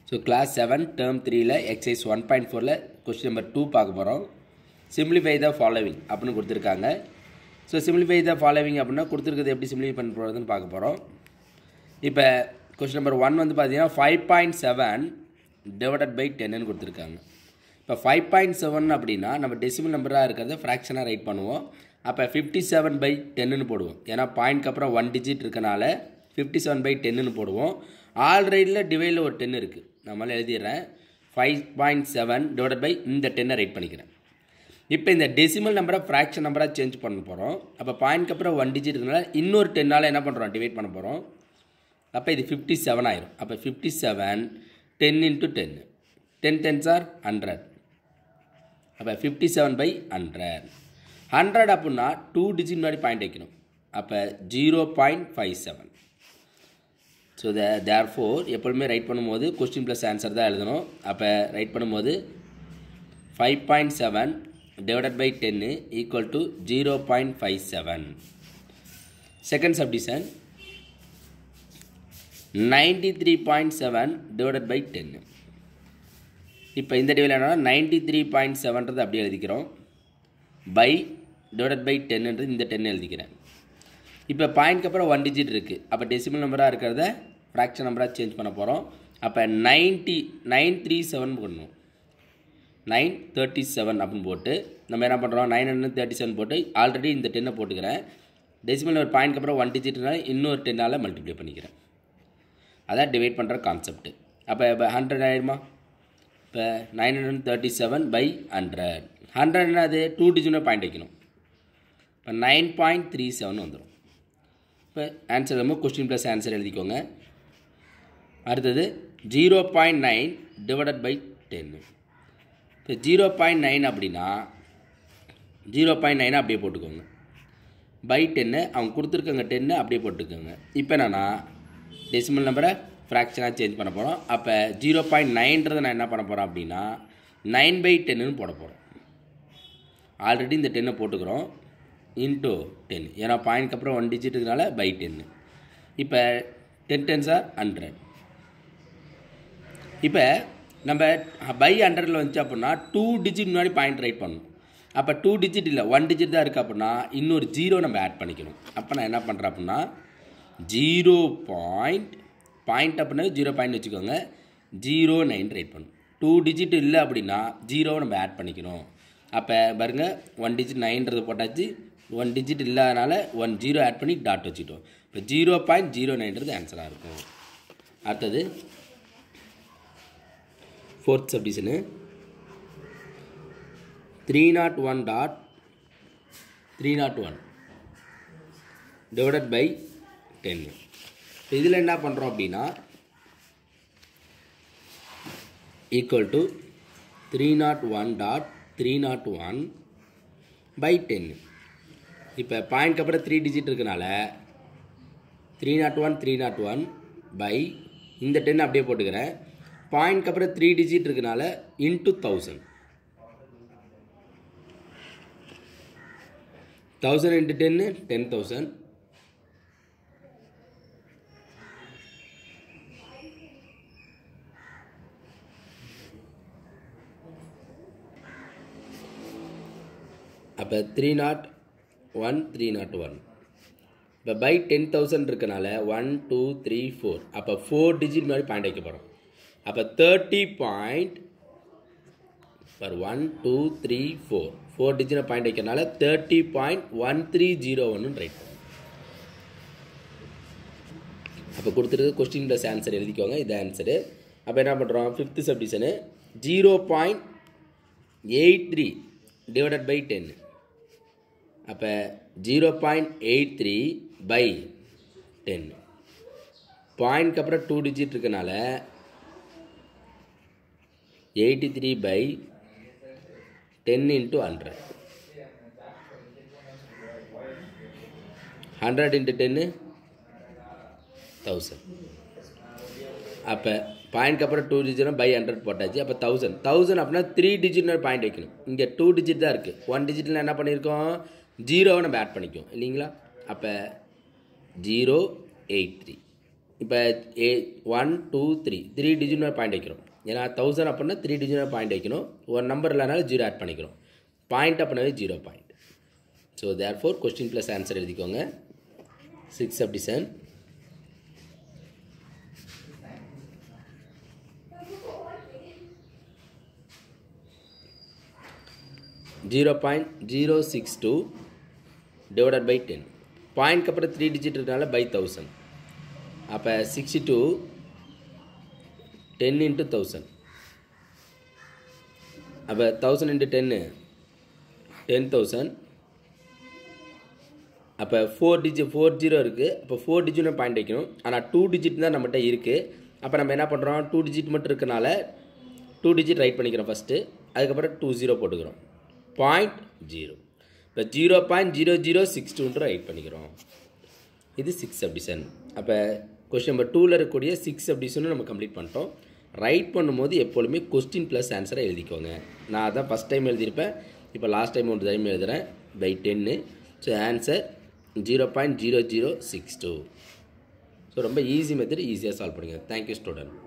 so class seven term த்ரீல exercise one point ஃபோரில் question number two பார்க்க போகிறோம் சிம்பிளிஃபை த ஃபாலோவிங் அப்படின்னு கொடுத்துருக்காங்க ஸோ சிம்பிளிஃபை த ஃபாலோவிங் அப்படின்னா கொடுத்துருக்கிறது எப்படி சிம்பிளிஃபை பண்ண போகிறதுன்னு பார்க்க போகிறோம் இப்போ கொஸ்டின் நம்பர் ஒன் வந்து பார்த்தீங்கன்னா five point seven divided by டென்னு கொடுத்துருக்காங்க இப்போ ஃபைவ் பாயிண்ட் செவன் அப்படின்னா நம்ம டெசிமல் நம்பராக இருக்கிறத ஃப்ராக்ஷனாக ரைட் பண்ணுவோம் அப்போ ஃபிஃப்டி செவன் பை டென்னு போடுவோம் ஏன்னா பாயிண்ட்க்கு அப்புறம் ஒன் டிஜிட் இருக்கனால ஃபிஃப்டி செவன் பை டென்னு போடுவோம் ஆல்ரைடில் டிவைடில் ஒரு டென் இருக்குது நம்மளால் எழுதிடுறேன் five point seven divide by இந்த டென்னை ரைட் பண்ணிக்கிறேன் இப்போ இந்த டெசிமல் நம்பரை ஃப்ராக்ஷன் நம்பராக சேஞ்ச் பண்ண போகிறோம் அப்போ பாயிண்ட்க்கு அப்புறம் ஒன் டிஜிட் இருக்கனால இன்னொரு டென்னால் என்ன பண்ணுறோம் டிவைட் பண்ண போகிறோம் அப்போ இது ஃபிஃப்டி செவன் ஆயிரும் அப்போ fifty seven ten into ten ten tens are hundred அப்போ fifty seven by hundred hundred அப்படின்னா டூ டிஜிட் முன்னாடி பாயிண்ட் வைக்கணும் அப்போ zero point five seven so the therefore எப்பொழுதுமே ரைட் பண்ணும்போது கொஸ்டின் ப்ளஸ் ஆன்சர் தான் எழுதணும் அப்போ ரைட் பண்ணும்போது five point seven divided by டென்னு equal to zero point five seven second subdivision ninety three point seven divided by டென்னு இப்போ இந்த டிவைல் என்னன்னா நைன்டி த்ரீ பாயிண்ட் செவன்றது அப்படியே எழுதிக்கிறோம் பை டிவைடட் பை டென்ன்றது இந்த டென் எழுதிக்கிறேன் இப்போ பாயிண்ட்க்கு அப்புறம் ஒன் டிஜிட் இருக்குது அப்போ டெசிமல் நம்பராக இருக்கிறத ஃப்ராக்ஷன் நம்பராக சேஞ்ச் பண்ண போகிறோம் அப்போ நைன்ட்டி நைன் த்ரீ செவன் பண்ணணும் நைன் தேர்ட்டி செவன் அப்படின்னு போட்டு நம்ம என்ன பண்ணுறோம் நைன் ஹண்ட்ரட் தேர்ட்டி செவன் போட்டு ஆல்ரெடி இந்த டென்னை போட்டுக்கிறேன் டெசிமல் ஒரு பாயிண்ட்க்கு அப்புறம் ஒன் டிஜிட்னால இன்னொரு டென்னால் மல்டிப்ளை பண்ணிக்கிறேன் அதான் டிவைட் பண்ணுற கான்செப்ட் அப்போ இப்போ ஹண்ட்ரட் ஆயிடுமா இப்போ nine hundred thirty seven by hundred hundred என்னது டூ டிஜிட் பாயிண்ட் வைக்கணும் இப்போ நைன் பாயிண்ட் த்ரீ செவன் வந்துடும் இப்போ ஆன்சர் நம்ம கொஸ்டின் ப்ளஸ் ஆன்சர் எழுதிக்கோங்க அடுத்தது zero point nine divided by டென்னு இப்போ ஜீரோ பாயிண்ட் நைன் அப்படின்னா ஜீரோ பாயிண்ட் நைனை அப்படியே போட்டுக்கோங்க பை டென்னு அவங்க கொடுத்துருக்கங்க டென்னு அப்படியே போட்டுக்கோங்க இப்போ என்னென்னா டெசிமல் நம்பரை ஃப்ராக்ஷனாக சேஞ்ச் பண்ண போகிறோம் அப்போ ஜீரோ பாயிண்ட் நைன்றதை நான் என்ன பண்ண போகிறேன் அப்படின்னா நைன் பை டென்னு போட போகிறோம் ஆல்ரெடி இந்த டென்னை போட்டுக்கிறோம் இன்ட்டு டென் ஏன்னா பாயிண்ட்க்கு அப்புறம் ஒன் டிஜிட்டுனால பை டென்னு இப்போ டென் டென்ஸ் ஆர் ஹண்ட்ரட் இப்போ நம்ம பை ஹண்ட்ரடில் வந்துச்சு அப்படின்னா டூ டிஜிட் முன்னாடி பாயிண்ட் ரைட் பண்ணணும் அப்போ டூ டிஜிட் இல்லை ஒன் டிஜிட் தான் இருக்குது அப்படின்னா இன்னொரு ஜீரோ நம்ம ஆட் பண்ணிக்கணும் அப்போ நான் என்ன பண்ணுறேன் அப்படின்னா ஜீரோ பாயிண்ட் பாயிண்ட் அப்படின்னா ஜீரோ பாயிண்ட் வச்சுக்கோங்க ஜீரோ நைன் ரைட் பண்ணும் டூ டிஜிட் இல்லை அப்படின்னா ஜீரோவை நம்ம ஆட் பண்ணிக்கணும் அப்போ பாருங்கள் ஒன் டிஜிட் நைன்றது போட்டாச்சு ஒன் டிஜிட் இல்லாதனால ஒன் ஜீரோ ஆட் பண்ணி டாட் வச்சுக்கிட்டோம் இப்போ ஜீரோ பாயிண்ட் ஜீரோ நைன்றது ஆன்சராக இருக்கும் அடுத்தது fourth subdivision three nought one dot three nought one divided by ten இதில் என்ன பண்ணுறோம் அப்படின்னா equal to three nought one dot three nought one by ten இப்போ பாயிண்ட்க்கு அப்புறம் த்ரீ டிஜிட் இருக்கனால three nought one three nought one by இந்த ten அப்படியே போட்டுக்கிறேன் பாயிண்ட்க்கு அப்புறம் த்ரீ டிஜிட் இருக்கனால into thousand thousand into ten ten thousand அப்போ three nought one three nought one இப்போ பை டென் தௌசண்ட் இருக்கனால ஒன் டூ த்ரீ ஃபோர் அப்போ ஃபோர் டிஜிட் மாதிரி பாயிண்ட் வைக்க போகிறோம் அப்போ thirty point per one two three four four digit point வைக்கிறனால thirty point one three zero ஒன்னு write பண்ணும் அப்போ கொடுத்துருக்கு கொஸ்டின் ப்ளஸ் ஆன்சர் எழுதிக்கோங்க இது ஆன்சரு அப்போ என்ன பண்ணுறோம் fifth subdivision zero point eight three divided by ten அப்போ zero point eight three by ten பாயிண்ட்க்கு அப்புறம் டூ டிஜிட் இருக்கனால eighty three by ten into hundred hundred into ten thousand அப்போ பாயிண்ட்க்கு அப்புறம் டூ டிஜிட் பை ஹண்ட்ரட் போட்டாச்சு அப்போ thousand thousand அப்படின்னா த்ரீ டிஜிட் பாயிண்ட் வைக்கணும் இங்கே டூ டிஜிட் தான் இருக்குது ஒன் டிஜிட்டில் என்ன பண்ணியிருக்கோம் ஜீரோவை நம்ம ஆட் பண்ணிக்குவோம் இல்லைங்களா அப்போ ஜீரோ எயிட் த்ரீ இப்போ ஏ one two three three digit point வைக்கிறோம் ஏன்னா தௌசண்ட் அப்படின்னா த்ரீ டிஜிட் பாயிண்ட் வைக்கணும் ஒரு நம்பர் இல்லைனாலும் ஜீரோ ஆட் பண்ணிக்கிறோம் பாயிண்ட் அப்படின்னாவே zero point so therefore question plus answer எழுதிக்கோங்க six subdivision zero point zero six two divided by ten பாயிண்ட்க்கு அப்புறம் த்ரீ டிஜிட் இருக்கனால பை தௌசண்ட் அப்போ sixty two ten into thousand அப்போ thousand into ten ten thousand அப்போ four digit four zero இருக்குது அப்போ four டிஜிட்னு point வைக்கணும் ஆனால் டூ டிஜிட் தான் நம்மகிட்ட இருக்குது அப்போ நம்ம என்ன பண்ணுறோம் டூ டிஜிட் மட்டும் இருக்கனால டூ டிஜிட் ரைட் பண்ணிக்கிறோம் ஃபஸ்ட்டு அதுக்கப்புறம் டூ ஜீரோ போட்டுக்கிறோம் பாயிண்ட் ஜீரோ இப்போ zero point zero zero six டூன்ட்டு ரைட் பண்ணிக்கிறோம் இது சிக்ஸ் சப்டிஷன் அப்போ கொஸ்டின் நம்பர் டூவில் இருக்கக்கூடிய சிக்ஸ் சப்டிஷனும் நம்ம கம்ப்ளீட் பண்ணிட்டோம் ரைட் பண்ணும்போது எப்பொழுதுமே கொஸ்டின் ப்ளஸ் ஆன்சரை எழுதிக்கோங்க நான் அதான் ஃபஸ்ட் டைம் எழுதியிருப்பேன் இப்போ லாஸ்ட் டைம் ஒரு டைம் எழுதுகிறேன் by ten so answer zero point zero zero six two so ரொம்ப ஈஸி மெத்தட் ஈஸியாக சால்வ் பண்ணுங்கள் தேங்க்யூ ஸ்டூடெண்ட்